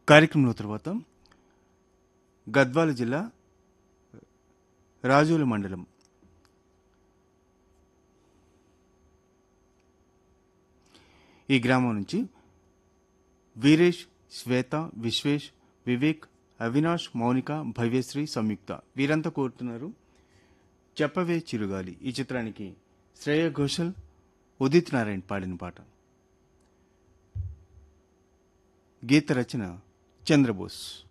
కార్యక్రమంలో తర్వాత గద్వాల జిల్లా రాజోల మండలం ఈ గ్రామం నుంచి వీరేష్ శ్వేత విశ్వేష్ వివేక్ అవినాష్ మౌనిక భవ్యశ్రీ సంయుక్త వీరంతా కోరుతున్నారు చెప్పవే చిరుగాలి ఈ చిత్రానికి శ్రేయ ఘోషల్ ఉదిత్ నారాయణ్ పాడిన పాట గీత రచన చంద్రబోస్